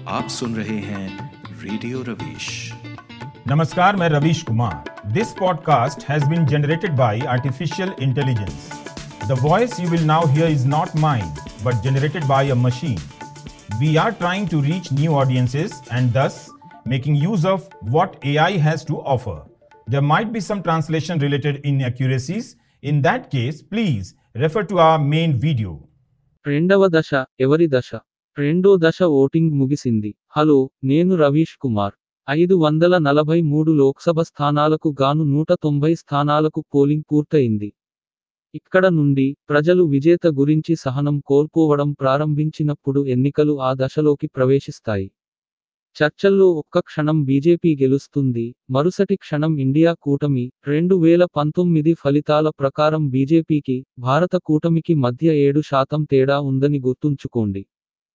आप सुन रहे हैं रेडियो रवीश नमस्कार मैं Ravish Kumar this podcast has been generated by artificial intelligence the voice you will now hear is not mind but generated by a machine we are trying to reach new audiences and thus making use of what AI has to offer. There might be some translation related inaccuracies. In that case, please refer to our main video. రెండవ దశ ఎవరి దశ రెండో దశ voting ముగిసింది hello నేను రవీష్ కుమార్ ఐదు వందల నలభై మూడు లోక్సభ స్థానాలకు గాను నూట తొంభై స్థానాలకు పోలింగ్ పూర్తయింది ఇక్కడ నుండి ప్రజలు విజేత గురించి సహనం కోల్పోవడం ప్రారంభించినప్పుడు ఎన్నికలు ఆ దశలోకి ప్రవేశిస్తాయి చర్చల్లో ఒక్క క్షణం బీజేపీ గెలుస్తుంది మరుసటి క్షణం ఇండియా కూటమి రెండు వేల పంతొమ్మిది ఫలితాల ప్రకారం బీజేపీకి భారత కూటమికి మధ్య ఏడు శాతం తేడా ఉందని గుర్తుంచుకోండి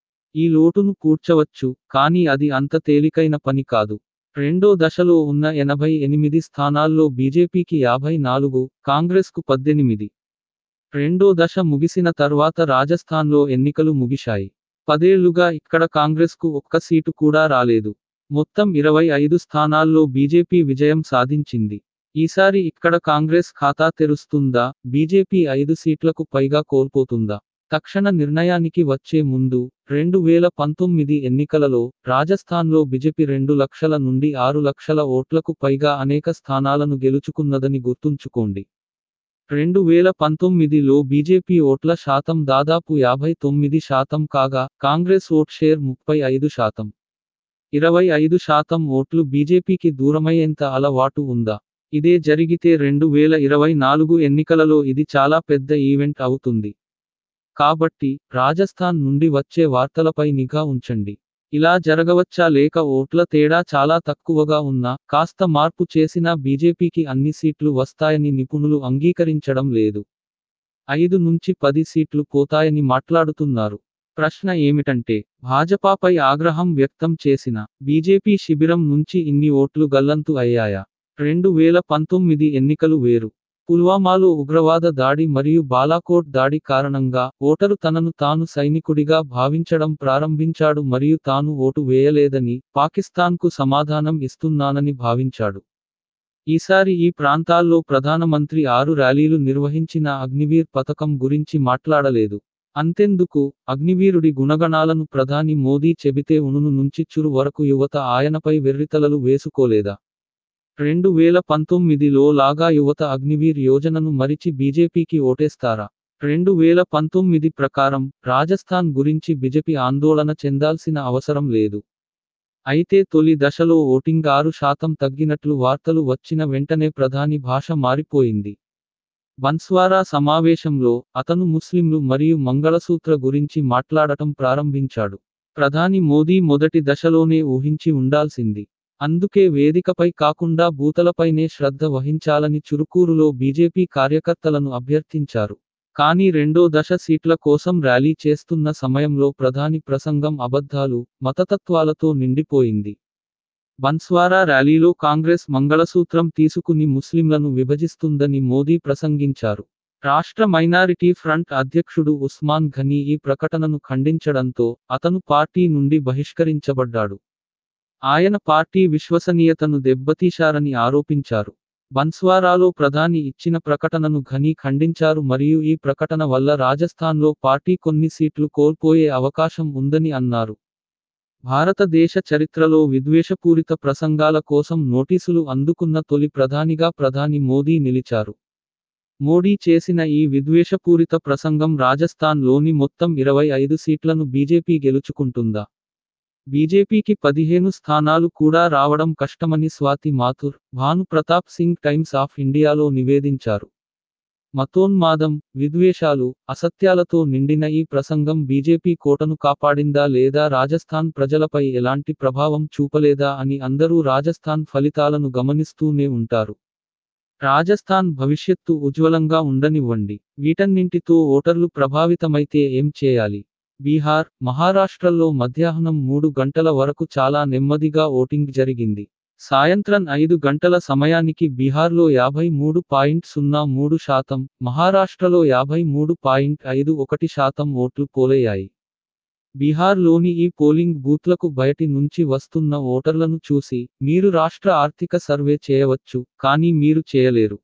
ఈ లోటును కూర్చవచ్చు కానీ అది అంత తేలికైన పని కాదు రెండో దశలో ఉన్న ఎనభై ఎనిమిది స్థానాల్లో బీజేపీకి యాభై నాలుగు కాంగ్రెస్కు పద్దెనిమిది రెండో దశ ముగిసిన తర్వాత రాజస్థాన్లో ఎన్నికలు ముగిశాయి పదేళ్లుగా ఇక్కడ కాంగ్రెస్కు ఒక్క సీటు కూడా రాలేదు మొత్తం ఇరవై ఐదు స్థానాల్లో బీజేపీ విజయం సాధించింది ఈసారి ఇక్కడ కాంగ్రెస్ ఖాతా తెరుస్తుందా బీజేపీ ఐదు సీట్లకు పైగా కోల్పోతుందా తక్షణ నిర్ణయానికి వచ్చే ముందు రెండు వేల పంతొమ్మిది ఎన్నికలలో రాజస్థాన్లో బీజేపీ రెండు లక్షల నుండి ఆరు లక్షల ఓట్లకు పైగా అనేక స్థానాలను గెలుచుకున్నదని గుర్తుంచుకోండి రెండు వేల పంతొమ్మిదిలో బీజేపీ ఓట్ల శాతం దాదాపు యాభై తొమ్మిది శాతం కాగా కాంగ్రెస్ ఓట్ షేర్ ముప్పై ఐదు శాతం ఇరవై ఐదు శాతం ఓట్లు బీజేపీకి దూరమయ్యేంత అలవాటు ఉందా ఇదే జరిగితే రెండు వేల ఇరవై నాలుగు ఎన్నికలలో ఇది చాలా పెద్ద ఈవెంట్ అవుతుంది కాబట్టి రాజస్థాన్ నుండి వచ్చే వార్తలపై నిఘా ఉంచండి ఇలా జరగవచ్చా లేక ఓట్ల తేడా చాలా తక్కువగా ఉన్నా కాస్త మార్పు చేసినా బీజేపీకి అన్ని సీట్లు వస్తాయని నిపుణులు అంగీకరించడం లేదు ఐదు నుంచి పది సీట్లు పోతాయని మాట్లాడుతున్నారు ప్రశ్న ఏమిటంటే భాజపాపై ఆగ్రహం వ్యక్తం చేసిన బీజేపీ శిబిరం నుంచి ఇన్ని ఓట్లు గల్లంతు అయ్యాయా రెండు వేల పంతొమ్మిది ఎన్నికలు వేరు పుల్వామాలో ఉగ్రవాద దాడి మరియు బాలాకోట్ దాడి కారణంగా ఓటరు తనను తాను సైనికుడిగా భావించడం ప్రారంభించాడు మరియు తాను ఓటు వేయలేదని పాకిస్తాన్కు సమాధానం ఇస్తున్నానని భావించాడు ఈసారి ఈ ప్రాంతాల్లో ప్రధానమంత్రి ఆరు ర్యాలీలు నిర్వహించిన అగ్నివీర్ పథకం గురించి మాట్లాడలేదు అంతెందుకు అగ్నివీరుడి గుణగణాలను ప్రధాని మోదీ చెబితే ఉనును నుంచి చురు వరకు యువత ఆయనపై వెర్రితలలు వేసుకోలేదా రెండు వేల పంతొమ్మిదిలో లాగా యువత అగ్నివీర్ యోజనను మరిచి బీజేపీకి ఓటేస్తారా రెండు వేల పంతొమ్మిది ప్రకారం రాజస్థాన్ గురించి బీజేపీ ఆందోళన చెందాల్సిన అవసరం లేదు అయితే తొలి దశలో ఓటింగ్ ఆరు శాతం తగ్గినట్లు వార్తలు వచ్చిన వెంటనే ప్రధాని భాష మారిపోయింది బన్స్వారా సమావేశంలో అతను ముస్లింలు మరియు మంగళసూత్ర గురించి మాట్లాడటం ప్రారంభించాడు ప్రధాని మోదీ మొదటి దశలోనే ఊహించి ఉండాల్సింది అందుకే వేదికపై కాకుండా బూతలపైనే శ్రద్ధ వహించాలని చురుకూరులో బీజేపీ కార్యకర్తలను అభ్యర్థించారు కానీ రెండో దశ సీట్ల కోసం ర్యాలీ చేస్తున్న సమయంలో ప్రధాని ప్రసంగం అబద్ధాలు మతతత్వాలతో నిండిపోయింది బన్స్వారా ర్యాలీలో కాంగ్రెస్ మంగళసూత్రం తీసుకుని ముస్లింలను విభజిస్తుందని మోదీ ప్రసంగించారు రాష్ట్ర మైనారిటీ ఫ్రంట్ అధ్యక్షుడు ఉస్మాన్ ఘనీ ఈ ప్రకటనను ఖండించడంతో అతను పార్టీ నుండి బహిష్కరించబడ్డాడు ఆయన పార్టీ విశ్వసనీయతను దెబ్బతీశారని ఆరోపించారు బన్స్వారాలో ప్రధాని ఇచ్చిన ప్రకటనను ఘనీ ఖండించారు మరియు ఈ ప్రకటన వల్ల రాజస్థాన్లో పార్టీ కొన్ని సీట్లు కోల్పోయే అవకాశం ఉందని అన్నారు భారతదేశ చరిత్రలో విద్వేషపూరిత ప్రసంగాల కోసం నోటీసులు అందుకున్న తొలి ప్రధానిగా ప్రధాని మోదీ నిలిచారు మోడీ చేసిన ఈ విద్వేషపూరిత ప్రసంగం రాజస్థాన్లోని మొత్తం ఇరవై ఐదు సీట్లను బీజేపీ గెలుచుకుంటుందా బీజేపీకి పదిహేను స్థానాలు కూడా రావడం కష్టమని స్వాతి మాథుర్ భాను ప్రతాప్ సింగ్ టైమ్స్ ఆఫ్ ఇండియాలో నివేదించారు మతోన్మాదం విద్వేషాలు అసత్యాలతో నిండిన ఈ ప్రసంగం బీజేపీ కోటను కాపాడిందా లేదా రాజస్థాన్ ప్రజలపై ఎలాంటి ప్రభావం చూపలేదా అని అందరూ రాజస్థాన్ ఫలితాలను గమనిస్తూనే ఉంటారు రాజస్థాన్ భవిష్యత్తు ఉజ్వలంగా ఉండనివ్వండి వీటన్నింటితో ఓటర్లు ప్రభావితమైతే ఏం చేయాలి బీహార్ మహారాష్ట్రల్లో మధ్యాహ్నం మూడు గంటల వరకు చాలా నెమ్మదిగా ఓటింగ్ జరిగింది సాయంత్రం ఐదు గంటల సమయానికి బీహార్లో యాభై మూడు పాయింట్ సున్నా మూడు శాతం మహారాష్ట్రలో యాభై మూడు పాయింట్ ఐదు ఒకటి శాతం ఓట్లు పోలయ్యాయి బీహార్లోని ఈ పోలింగ్ బూత్లకు బయటి నుంచి వస్తున్న ఓటర్లను చూసి మీరు రాష్ట్ర ఆర్థిక సర్వే చేయవచ్చు కానీ మీరు చేయలేరు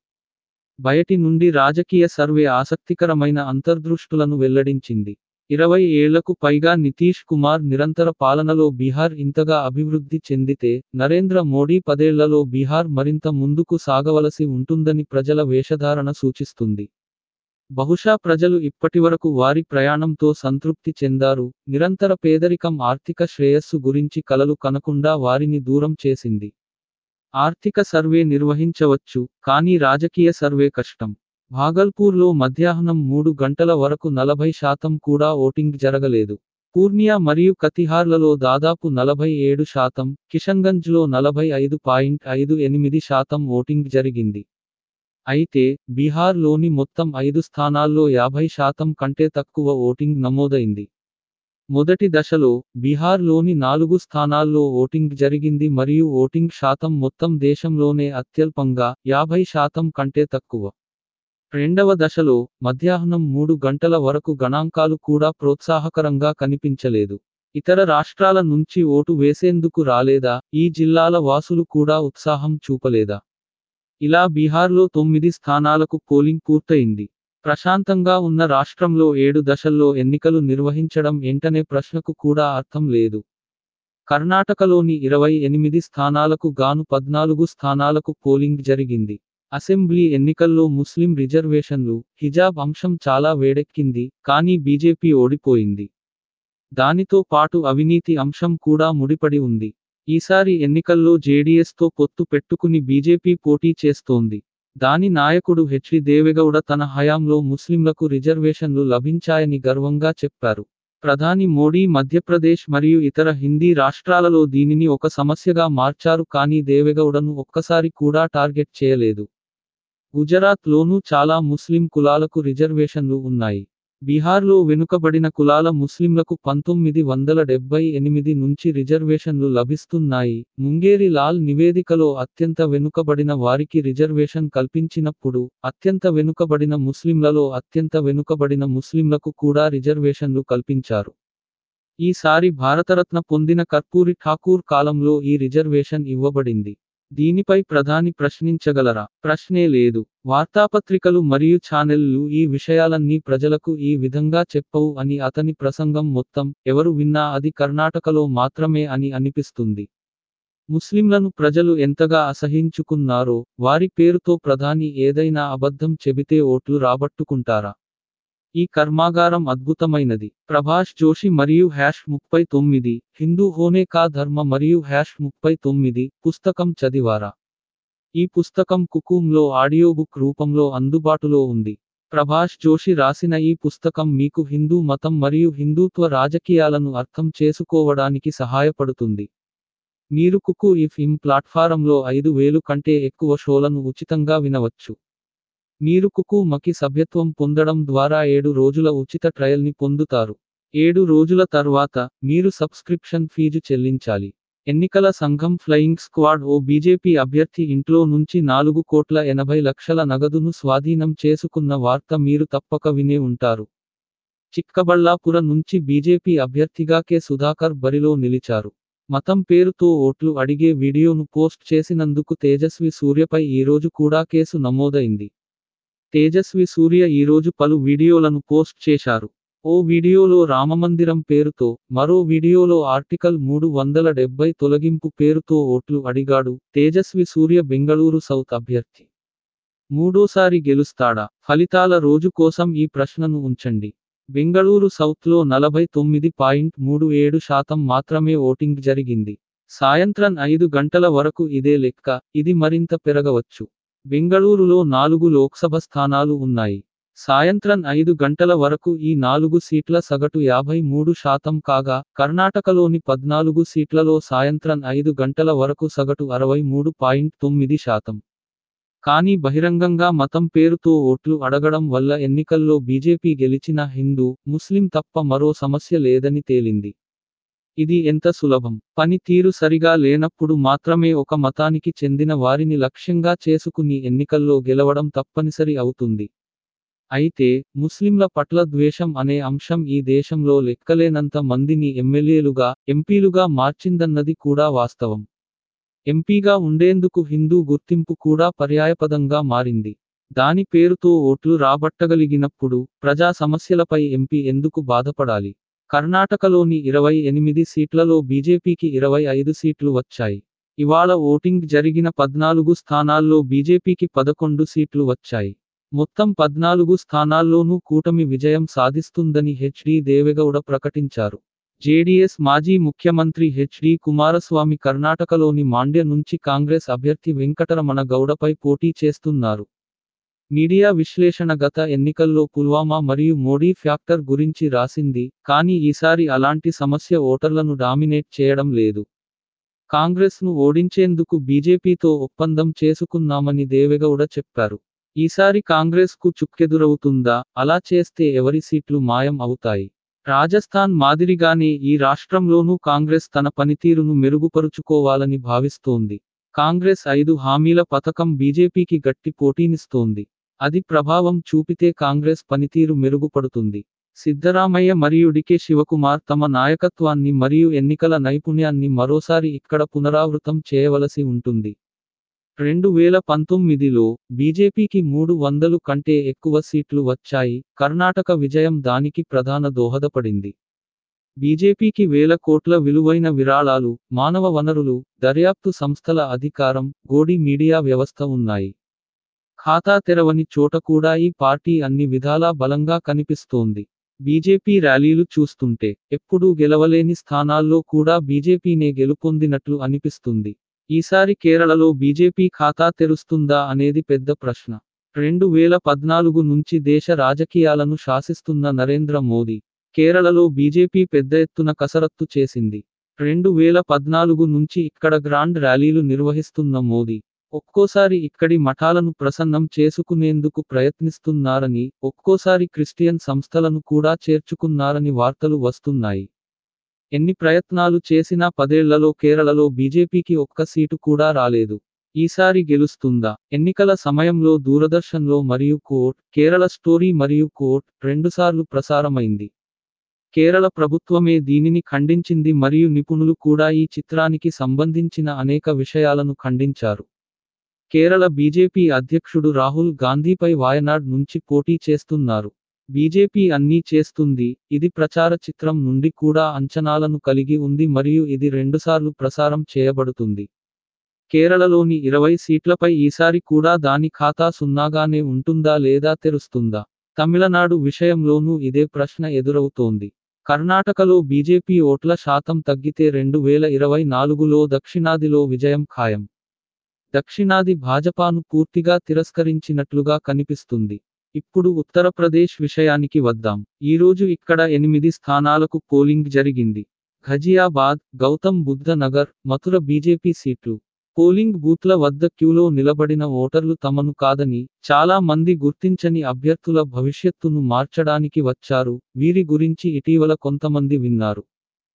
బయటి నుండి రాజకీయ సర్వే ఆసక్తికరమైన అంతర్దృష్టులను వెల్లడించింది ఇరవై ఏళ్లకు పైగా నితీష్ కుమార్ నిరంతర పాలనలో బీహార్ ఇంతగా అభివృద్ధి చెందితే నరేంద్ర మోడీ పదేళ్లలో బీహార్ మరింత ముందుకు సాగవలసి ఉంటుందని ప్రజల వేషధారణ సూచిస్తుంది బహుశా ప్రజలు ఇప్పటివరకు వారి ప్రయాణంతో సంతృప్తి చెందారు నిరంతర పేదరికం ఆర్థిక శ్రేయస్సు గురించి కలలు కనకుండా వారిని దూరం చేసింది ఆర్థిక సర్వే నిర్వహించవచ్చు కానీ రాజకీయ సర్వే కష్టం భాగల్పూర్లో మధ్యాహ్నం మూడు గంటల వరకు నలభై శాతం కూడా ఓటింగ్ జరగలేదు పూర్నియా మరియు కతిహార్లలో దాదాపు నలభై ఏడు శాతం కిషన్గంజ్లో నలభై ఐదు పాయింట్ ఐదు ఎనిమిది శాతం ఓటింగ్ జరిగింది అయితే బీహార్లోని మొత్తం ఐదు స్థానాల్లో యాభై శాతం కంటే తక్కువ ఓటింగ్ నమోదైంది మొదటి దశలో బీహార్లోని నాలుగు స్థానాల్లో ఓటింగ్ జరిగింది మరియు ఓటింగ్ శాతం మొత్తం దేశంలోనే అత్యల్పంగా యాభై శాతం కంటే తక్కువ రెండవ దశలో మధ్యాహ్నం మూడు గంటల వరకు గణాంకాలు కూడా ప్రోత్సాహకరంగా కనిపించలేదు ఇతర రాష్ట్రాల నుంచి ఓటు వేసేందుకు రాలేదా ఈ జిల్లాల వాసులు కూడా ఉత్సాహం చూపలేదా ఇలా బీహార్లో తొమ్మిది స్థానాలకు పోలింగ్ పూర్తయింది ప్రశాంతంగా ఉన్న రాష్ట్రంలో ఏడు దశల్లో ఎన్నికలు నిర్వహించడం ఏంటనే ప్రశ్నకు కూడా అర్థం లేదు కర్ణాటకలోని ఇరవై ఎనిమిది స్థానాలకు గాను పద్నాలుగు స్థానాలకు పోలింగ్ జరిగింది అసెంబ్లీ ఎన్నికల్లో ముస్లిం రిజర్వేషన్లు హిజాబ్ అంశం చాలా వేడెక్కింది కానీ బీజేపీ ఓడిపోయింది దానితో పాటు అవినీతి అంశం కూడా ముడిపడి ఉంది ఈసారి ఎన్నికల్లో జేడీఎస్తో పొత్తు పెట్టుకుని బీజేపీ పోటీ చేస్తోంది దాని నాయకుడు హెచ్డి దేవెగౌడ తన హయాంలో ముస్లింలకు రిజర్వేషన్లు లభించాయని గర్వంగా చెప్పారు ప్రధాని మోడీ మధ్యప్రదేశ్ మరియు ఇతర హిందీ రాష్ట్రాలలో దీనిని ఒక సమస్యగా మార్చారు కానీ దేవెగౌడను ఒక్కసారి కూడా టార్గెట్ చేయలేదు గుజరాత్ లోనూ చాలా ముస్లిం కులాలకు రిజర్వేషన్లు ఉన్నాయి బీహార్లో వెనుకబడిన కులాల ముస్లింలకు పంతొమ్మిది వందల డెబ్బై ఎనిమిది నుంచి రిజర్వేషన్లు లభిస్తున్నాయి ముంగేరి లాల్ నివేదికలో అత్యంత వెనుకబడిన వారికి రిజర్వేషన్ కల్పించినప్పుడు అత్యంత వెనుకబడిన ముస్లింలలో అత్యంత వెనుకబడిన ముస్లింలకు కూడా రిజర్వేషన్లు కల్పించారు ఈసారి భారతరత్న పొందిన కర్పూరి ఠాకూర్ కాలంలో ఈ రిజర్వేషన్ ఇవ్వబడింది దీనిపై ప్రధాని ప్రశ్నించగలరా ప్రశ్నే లేదు వార్తాపత్రికలు మరియు ఛానెళ్లు ఈ విషయాలన్నీ ప్రజలకు ఈ విధంగా చెప్పవు అని అతని ప్రసంగం మొత్తం ఎవరు విన్నా అది కర్ణాటకలో మాత్రమే అని అనిపిస్తుంది ముస్లింలను ప్రజలు ఎంతగా అసహించుకున్నారో వారి పేరుతో ప్రధాని ఏదైనా అబద్ధం చెబితే ఓట్లు రాబట్టుకుంటారా ఈ కర్మాగారం అద్భుతమైనది ప్రభాష్ జోషి మరియు హ్యాష్ ముప్పై తొమ్మిది హిందూ హోనే కా ధర్మ మరియు హ్యాష్ ముప్పై తొమ్మిది పుస్తకం చదివారా ఈ పుస్తకం కుకూంలో ఆడియో బుక్ రూపంలో అందుబాటులో ఉంది ప్రభాష్ జోషి రాసిన ఈ పుస్తకం మీకు హిందూ మతం మరియు హిందూత్వ రాజకీయాలను అర్థం చేసుకోవడానికి సహాయపడుతుంది మీరు కుకు ఇఫ్ ఇమ్ ప్లాట్ఫారంలో ఐదు వేలు కంటే ఎక్కువ షోలను ఉచితంగా వినవచ్చు మీరు కుకు మకి సభ్యత్వం పొందడం ద్వారా ఏడు రోజుల ఉచిత ట్రయల్ని పొందుతారు ఏడు రోజుల తర్వాత మీరు సబ్స్క్రిప్షన్ ఫీజు చెల్లించాలి ఎన్నికల సంఘం ఫ్లయింగ్ స్క్వాడ్ ఓ బీజేపీ అభ్యర్థి ఇంట్లో నుంచి నాలుగు కోట్ల ఎనభై లక్షల నగదును స్వాధీనం చేసుకున్న వార్త మీరు తప్పక వినే ఉంటారు చిక్కబళ్ళాపుర నుంచి బీజేపీ అభ్యర్థిగా కె సుధాకర్ బరిలో నిలిచారు మతం పేరుతో ఓట్లు అడిగే వీడియోను పోస్ట్ చేసినందుకు తేజస్వి సూర్యపై ఈరోజు కూడా కేసు నమోదైంది తేజస్వి సూర్య ఈరోజు పలు వీడియోలను పోస్ట్ చేశారు ఓ వీడియోలో రామమందిరం పేరుతో మరో వీడియోలో ఆర్టికల్ మూడు వందల డెబ్బై తొలగింపు పేరుతో ఓట్లు అడిగాడు తేజస్వి సూర్య బెంగళూరు సౌత్ అభ్యర్థి మూడోసారి గెలుస్తాడా ఫలితాల రోజు కోసం ఈ ప్రశ్నను ఉంచండి బెంగళూరు సౌత్లో నలభై తొమ్మిది పాయింట్ మూడు ఏడు శాతం మాత్రమే ఓటింగ్ జరిగింది సాయంత్రం ఐదు గంటల వరకు ఇదే లెక్క ఇది మరింత పెరగవచ్చు బెంగళూరులో నాలుగు లోక్సభ స్థానాలు ఉన్నాయి సాయంత్రం ఐదు గంటల వరకు ఈ నాలుగు సీట్ల సగటు యాభై మూడు శాతం కాగా కర్ణాటకలోని పద్నాలుగు సీట్లలో సాయంత్రం ఐదు గంటల వరకు సగటు అరవై మూడు పాయింట్ తొమ్మిది శాతం కానీ బహిరంగంగా మతం పేరుతో ఓట్లు అడగడం వల్ల ఎన్నికల్లో బీజేపీ గెలిచిన హిందూ ముస్లిం తప్ప మరో సమస్య లేదని తేలింది ఇది ఎంత సులభం పని తీరు సరిగా లేనప్పుడు మాత్రమే ఒక మతానికి చెందిన వారిని లక్ష్యంగా చేసుకుని ఎన్నికల్లో గెలవడం తప్పనిసరి అవుతుంది అయితే ముస్లింల పట్ల ద్వేషం అనే అంశం ఈ దేశంలో లెక్కలేనంత మందిని ఎమ్మెల్యేలుగా ఎంపీలుగా మార్చిందన్నది కూడా వాస్తవం ఎంపీగా ఉండేందుకు హిందూ గుర్తింపు కూడా పర్యాయపదంగా మారింది దాని పేరుతో ఓట్లు రాబట్టగలిగినప్పుడు ప్రజా సమస్యలపై ఎంపీ ఎందుకు బాధపడాలి కర్ణాటకలోని ఇరవై ఎనిమిది సీట్లలో బీజేపీకి ఇరవై ఐదు సీట్లు వచ్చాయి ఇవాళ ఓటింగ్ జరిగిన పద్నాలుగు స్థానాల్లో బీజేపీకి పదకొండు సీట్లు వచ్చాయి మొత్తం పద్నాలుగు స్థానాల్లోనూ కూటమి విజయం సాధిస్తుందని హెచ్డి దేవెగౌడ ప్రకటించారు జేడీఎస్ మాజీ ముఖ్యమంత్రి హెచ్డి కుమారస్వామి కర్ణాటకలోని మాండ్య నుంచి కాంగ్రెస్ అభ్యర్థి వెంకటరమణ గౌడపై పోటీ చేస్తున్నారు మీడియా విశ్లేషణ గత ఎన్నికల్లో పుల్వామా మరియు మోడీ ఫ్యాక్టర్ గురించి రాసింది కానీ ఈసారి అలాంటి సమస్య ఓటర్లను డామినేట్ చేయడం లేదు కాంగ్రెస్ను ఓడించేందుకు బీజేపీతో ఒప్పందం చేసుకున్నామని దేవెగౌడ చెప్పారు ఈసారి కాంగ్రెస్కు చుక్కెదురవుతుందా అలా చేస్తే ఎవరి సీట్లు మాయం అవుతాయి రాజస్థాన్ మాదిరిగానే ఈ రాష్ట్రంలోనూ కాంగ్రెస్ తన పనితీరును మెరుగుపరుచుకోవాలని భావిస్తోంది కాంగ్రెస్ ఐదు హామీల పథకం బీజేపీకి గట్టి పోటీనిస్తోంది అది ప్రభావం చూపితే కాంగ్రెస్ పనితీరు మెరుగుపడుతుంది సిద్ధరామయ్య మరియు డికే శివకుమార్ తమ నాయకత్వాన్ని మరియు ఎన్నికల నైపుణ్యాన్ని మరోసారి ఇక్కడ పునరావృతం చేయవలసి ఉంటుంది రెండు వేల పంతొమ్మిదిలో బీజేపీకి మూడు వందలు కంటే ఎక్కువ సీట్లు వచ్చాయి కర్ణాటక విజయం దానికి ప్రధాన దోహదపడింది బీజేపీకి వేల కోట్ల విలువైన విరాళాలు మానవ వనరులు దర్యాప్తు సంస్థల అధికారం గోడి మీడియా వ్యవస్థ ఉన్నాయి ఖాతా తెరవని చోట కూడా ఈ పార్టీ అన్ని విధాలా బలంగా కనిపిస్తోంది బీజేపీ ర్యాలీలు చూస్తుంటే ఎప్పుడూ గెలవలేని స్థానాల్లో కూడా బీజేపీనే గెలుపొందినట్లు అనిపిస్తుంది ఈసారి కేరళలో బీజేపీ ఖాతా తెరుస్తుందా అనేది పెద్ద ప్రశ్న రెండు వేల పద్నాలుగు నుంచి దేశ రాజకీయాలను శాసిస్తున్న నరేంద్ర మోదీ కేరళలో బీజేపీ పెద్ద ఎత్తున కసరత్తు చేసింది రెండు వేల పద్నాలుగు నుంచి ఇక్కడ గ్రాండ్ ర్యాలీలు నిర్వహిస్తున్న మోదీ ఒక్కోసారి ఇక్కడి మఠాలను ప్రసన్నం చేసుకునేందుకు ప్రయత్నిస్తున్నారని ఒక్కోసారి క్రిస్టియన్ సంస్థలను కూడా చేర్చుకున్నారని వార్తలు వస్తున్నాయి ఎన్ని ప్రయత్నాలు చేసినా పదేళ్లలో కేరళలో బీజేపీకి ఒక్క సీటు కూడా రాలేదు ఈసారి గెలుస్తుందా ఎన్నికల సమయంలో దూరదర్శన్లో మరియు కోర్ట్ కేరళ స్టోరీ మరియు కోర్ట్ రెండుసార్లు ప్రసారమైంది కేరళ ప్రభుత్వమే దీనిని ఖండించింది మరియు నిపుణులు కూడా ఈ చిత్రానికి సంబంధించిన అనేక విషయాలను ఖండించారు కేరళ బీజేపీ అధ్యక్షుడు రాహుల్ గాంధీపై వాయనాడ్ నుంచి పోటీ చేస్తున్నారు బీజేపీ అన్నీ చేస్తుంది ఇది ప్రచార చిత్రం నుండి కూడా అంచనాలను కలిగి ఉంది మరియు ఇది రెండుసార్లు ప్రసారం చేయబడుతుంది కేరళలోని ఇరవై సీట్లపై ఈసారి కూడా దాని ఖాతా సున్నాగానే ఉంటుందా లేదా తెరుస్తుందా తమిళనాడు విషయంలోనూ ఇదే ప్రశ్న ఎదురవుతోంది కర్ణాటకలో బీజేపీ ఓట్ల శాతం తగ్గితే రెండు వేల ఇరవై నాలుగులో దక్షిణాదిలో విజయం ఖాయం దక్షిణాది భాజపాను పూర్తిగా తిరస్కరించినట్లుగా కనిపిస్తుంది ఇప్పుడు ఉత్తరప్రదేశ్ విషయానికి వద్దాం ఈరోజు ఇక్కడ ఎనిమిది స్థానాలకు పోలింగ్ జరిగింది ఘజియాబాద్ గౌతమ్ బుద్ధ నగర్ మథుర బీజేపీ సీట్లు పోలింగ్ బూత్ల వద్ద క్యూలో నిలబడిన ఓటర్లు తమను కాదని చాలా మంది గుర్తించని అభ్యర్థుల భవిష్యత్తును మార్చడానికి వచ్చారు వీరి గురించి ఇటీవల కొంతమంది విన్నారు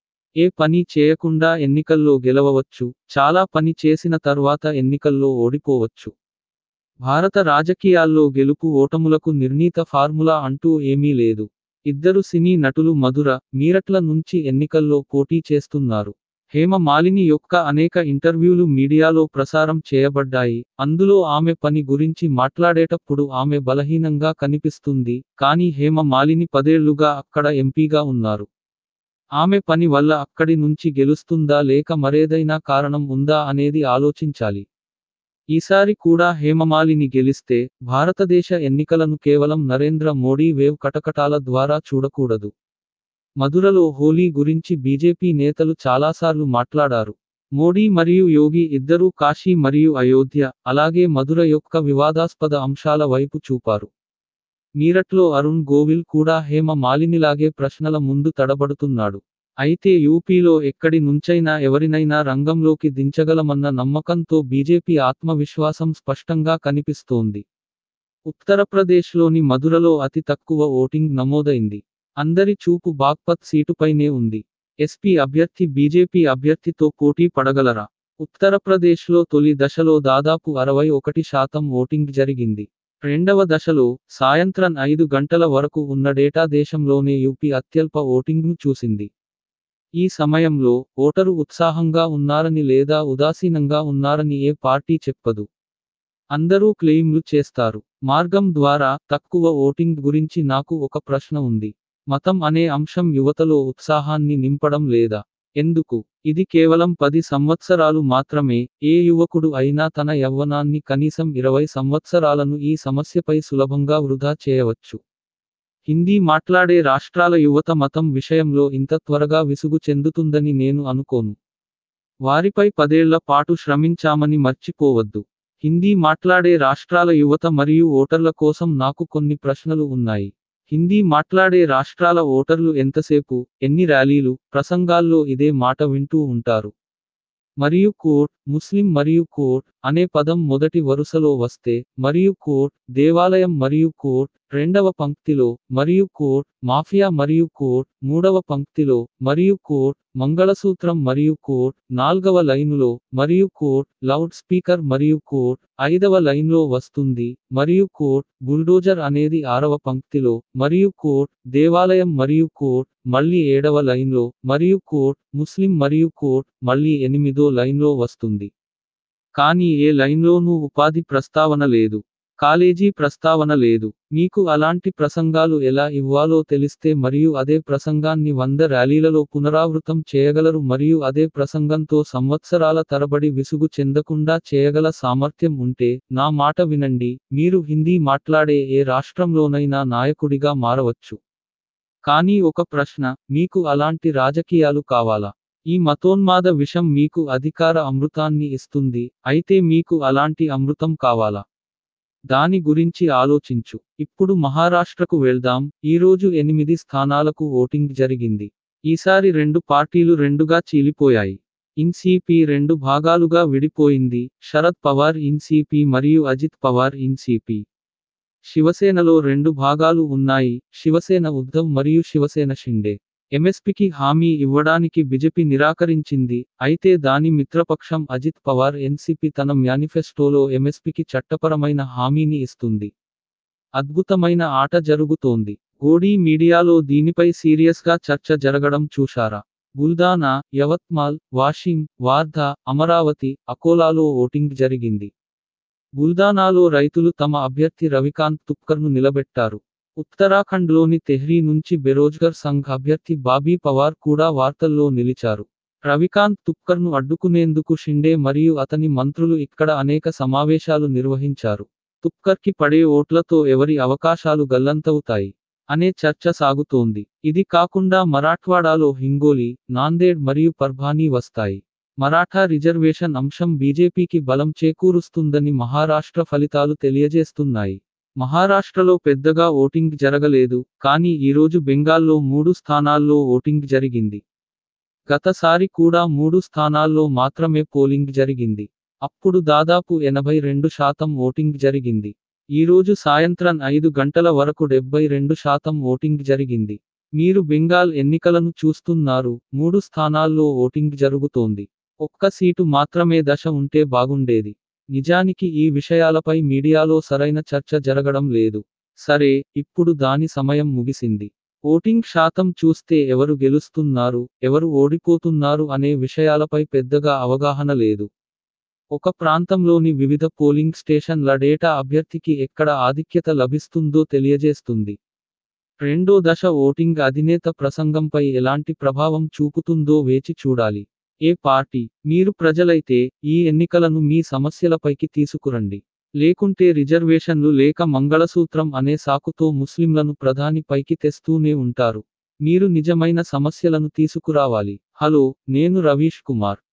ఏ పని చేయకుండా ఎన్నికల్లో గెలవవచ్చు చాలా పని చేసిన తర్వాత ఎన్నికల్లో ఓడిపోవచ్చు భారత రాజకీయాల్లో గెలుపు ఓటములకు నిర్ణీత ఫార్ములా అంటూ ఏమీ లేదు ఇద్దరు సినీ నటులు మధుర మీరట్ల నుంచి ఎన్నికల్లో పోటీ చేస్తున్నారు హేమ మాలిని యొక్క అనేక ఇంటర్వ్యూలు మీడియాలో ప్రసారం చేయబడ్డాయి అందులో ఆమె పని గురించి మాట్లాడేటప్పుడు ఆమె బలహీనంగా కనిపిస్తుంది కానీ హేమ మాలిని పదేళ్లుగా అక్కడ ఎంపీగా ఉన్నారు ఆమె పని వల్ల అక్కడి నుంచి గెలుస్తుందా లేక మరేదైనా కారణం ఉందా అనేది ఆలోచించాలి ఈసారి కూడా హేమమాలిని గెలిస్తే భారతదేశ ఎన్నికలను కేవలం నరేంద్ర మోడీ వేవ్ కటకటాల ద్వారా చూడకూడదు మధురలో హోలీ గురించి బీజేపీ నేతలు చాలాసార్లు మాట్లాడారు మోడీ మరియు యోగి ఇద్దరూ కాశీ మరియు అయోధ్య అలాగే మధుర యొక్క వివాదాస్పద అంశాల వైపు చూపారు మీరట్లో అరుణ్ గోవిల్ కూడా హేమ మాలినిలాగే ప్రశ్నల ముందు తడబడుతున్నాడు అయితే యూపీలో ఎక్కడి నుంచైనా ఎవరినైనా రంగంలోకి దించగలమన్న నమ్మకంతో బీజేపీ ఆత్మవిశ్వాసం స్పష్టంగా కనిపిస్తోంది ఉత్తరప్రదేశ్లోని మధురలో అతి తక్కువ ఓటింగ్ నమోదైంది అందరి చూపు బాగ్పత్ సీటుపైనే ఉంది ఎస్పీ అభ్యర్థి బీజేపీ అభ్యర్థితో పోటీ పడగలరా ఉత్తరప్రదేశ్లో తొలి దశలో దాదాపు అరవై ఒకటి శాతం ఓటింగ్ జరిగింది రెండవ దశలో సాయంత్రం ఐదు గంటల వరకు ఉన్న డేటా దేశంలోనే యూపీ అత్యల్ప ఓటింగ్ను చూసింది ఈ సమయంలో ఓటరు ఉత్సాహంగా ఉన్నారని లేదా ఉదాసీనంగా ఉన్నారని ఏ పార్టీ చెప్పదు అందరూ క్లెయిమ్లు చేస్తారు మార్గం ద్వారా తక్కువ ఓటింగ్ గురించి నాకు ఒక ప్రశ్న ఉంది మతం అనే అంశం యువతలో ఉత్సాహాన్ని నింపడం లేదా ఎందుకు ఇది కేవలం పది సంవత్సరాలు మాత్రమే ఏ యువకుడు అయినా తన యవ్వనాన్ని కనీసం ఇరవై సంవత్సరాలను ఈ సమస్యపై సులభంగా వృధా చేయవచ్చు హిందీ మాట్లాడే రాష్ట్రాల యువత మతం విషయంలో ఇంత త్వరగా విసుగు చెందుతుందని నేను అనుకోను వారిపై పదేళ్ల పాటు శ్రమించామని మర్చిపోవద్దు హిందీ మాట్లాడే రాష్ట్రాల యువత మరియు ఓటర్ల కోసం నాకు కొన్ని ప్రశ్నలు ఉన్నాయి హిందీ మాట్లాడే రాష్ట్రాల ఓటర్లు ఎంతసేపు ఎన్ని ర్యాలీలు ప్రసంగాల్లో ఇదే మాట వింటూ ఉంటారు మరియు కోట్ ముస్లిం మరియు కోట్ అనే పదం మొదటి వరుసలో వస్తే మరియు కోట్ దేవాలయం మరియు కోట్ రెండవ పంక్తిలో మరియు కోట్ మాఫియా మరియు కోట్ మూడవ పంక్తిలో మరియు కోట్ మంగళసూత్రం మరియు కోట్ నాల్గవ లైనులో మరియు కోట్ లౌడ్ స్పీకర్ మరియు కోట్ ఐదవ లైన్లో వస్తుంది మరియు కోట్ బుల్డోజర్ అనేది ఆరవ పంక్తిలో మరియు కోట్ దేవాలయం మరియు కోట్ మళ్ళీ ఏడవ లైన్లో మరియు కోట్ ముస్లిం మరియు కోట్ మళ్ళీ ఎనిమిదో లైన్లో వస్తుంది కానీ ఏ లైన్లోనూ ఉపాధి ప్రస్తావన లేదు కాలేజీ ప్రస్తావన లేదు మీకు అలాంటి ప్రసంగాలు ఎలా ఇవ్వాలో తెలిస్తే మరియు అదే ప్రసంగాన్ని వంద ర్యాలీలలో పునరావృతం చేయగలరు మరియు అదే ప్రసంగంతో సంవత్సరాల తరబడి విసుగు చెందకుండా చేయగల సామర్థ్యం ఉంటే నా మాట వినండి మీరు హిందీ మాట్లాడే ఏ రాష్ట్రంలోనైనా నాయకుడిగా మారవచ్చు కానీ ఒక ప్రశ్న మీకు అలాంటి రాజకీయాలు కావాలా ఈ మతోన్మాద విషం మీకు అధికార అమృతాన్ని ఇస్తుంది అయితే మీకు అలాంటి అమృతం కావాలా దాని గురించి ఆలోచించు ఇప్పుడు మహారాష్ట్రకు వెళ్దాం ఈరోజు ఎనిమిది స్థానాలకు ఓటింగ్ జరిగింది ఈసారి రెండు పార్టీలు రెండుగా చీలిపోయాయి ఇన్సిపి రెండు భాగాలుగా విడిపోయింది శరద్ పవార్ ఇన్సిపి మరియు అజిత్ పవార్ ఇన్సిపి శివసేనలో రెండు భాగాలు ఉన్నాయి శివసేన ఉద్ధవ్ మరియు శివసేన షిండే ఎంఎస్పికి హామీ ఇవ్వడానికి బిజెపి నిరాకరించింది అయితే దాని మిత్రపక్షం అజిత్ పవార్ ఎన్సిపి తన మేనిఫెస్టోలో ఎంఎస్పికి చట్టపరమైన హామీని ఇస్తుంది అద్భుతమైన ఆట జరుగుతోంది గోడీ మీడియాలో దీనిపై సీరియస్గా చర్చ జరగడం చూశారా బుల్దానా యవత్మాల్ వాషిం వార్ధా అమరావతి అకోలాలో ఓటింగ్ జరిగింది బుల్దానాలో రైతులు తమ అభ్యర్థి రవికాంత్ తుక్కర్ను నిలబెట్టారు ఉత్తరాఖండ్లోని తెహ్రీ నుంచి బెరోజ్గర్ సంఘ్ అభ్యర్థి బాబీ పవార్ కూడా వార్తల్లో నిలిచారు రవికాంత్ తుక్కర్ను అడ్డుకునేందుకు షిండే మరియు అతని మంత్రులు ఇక్కడ అనేక సమావేశాలు నిర్వహించారు తుక్కర్కి పడే ఓట్లతో ఎవరి అవకాశాలు గల్లంతవుతాయి అనే చర్చ సాగుతోంది ఇది కాకుండా మరాఠ్వాడాలో హింగోలి నాందేడ్ మరియు పర్భానీ వస్తాయి మరాఠా రిజర్వేషన్ అంశం బీజేపీకి బలం చేకూరుస్తుందని మహారాష్ట్ర ఫలితాలు తెలియజేస్తున్నాయి మహారాష్ట్రలో పెద్దగా ఓటింగ్ జరగలేదు కానీ ఈరోజు బెంగాల్లో మూడు స్థానాల్లో ఓటింగ్ జరిగింది గతసారి కూడా మూడు స్థానాల్లో మాత్రమే పోలింగ్ జరిగింది అప్పుడు దాదాపు ఎనభై రెండు శాతం ఓటింగ్ జరిగింది ఈరోజు సాయంత్రం ఐదు గంటల వరకు డెబ్బై రెండు శాతం ఓటింగ్ జరిగింది మీరు బెంగాల్ ఎన్నికలను చూస్తున్నారు మూడు స్థానాల్లో ఓటింగ్ జరుగుతోంది ఒక్క సీటు మాత్రమే దశ ఉంటే బాగుండేది నిజానికి ఈ విషయాలపై మీడియాలో సరైన చర్చ జరగడం లేదు సరే ఇప్పుడు దాని సమయం ముగిసింది ఓటింగ్ శాతం చూస్తే ఎవరు గెలుస్తున్నారు ఎవరు ఓడిపోతున్నారు అనే విషయాలపై పెద్దగా అవగాహన లేదు ఒక ప్రాంతంలోని వివిధ పోలింగ్ స్టేషన్ల డేటా అభ్యర్థికి ఎక్కడ ఆధిక్యత లభిస్తుందో తెలియజేస్తుంది రెండో దశ ఓటింగ్ అధినేత ప్రసంగంపై ఎలాంటి ప్రభావం చూపుతుందో వేచి చూడాలి ఏ పార్టీ మీరు ప్రజలైతే ఈ ఎన్నికలను మీ సమస్యలపైకి తీసుకురండి లేకుంటే రిజర్వేషన్లు లేక మంగళసూత్రం అనే సాకుతో ముస్లింలను ప్రధాని పైకి తెస్తూనే ఉంటారు మీరు నిజమైన సమస్యలను తీసుకురావాలి హలో నేను రవీష్ కుమార్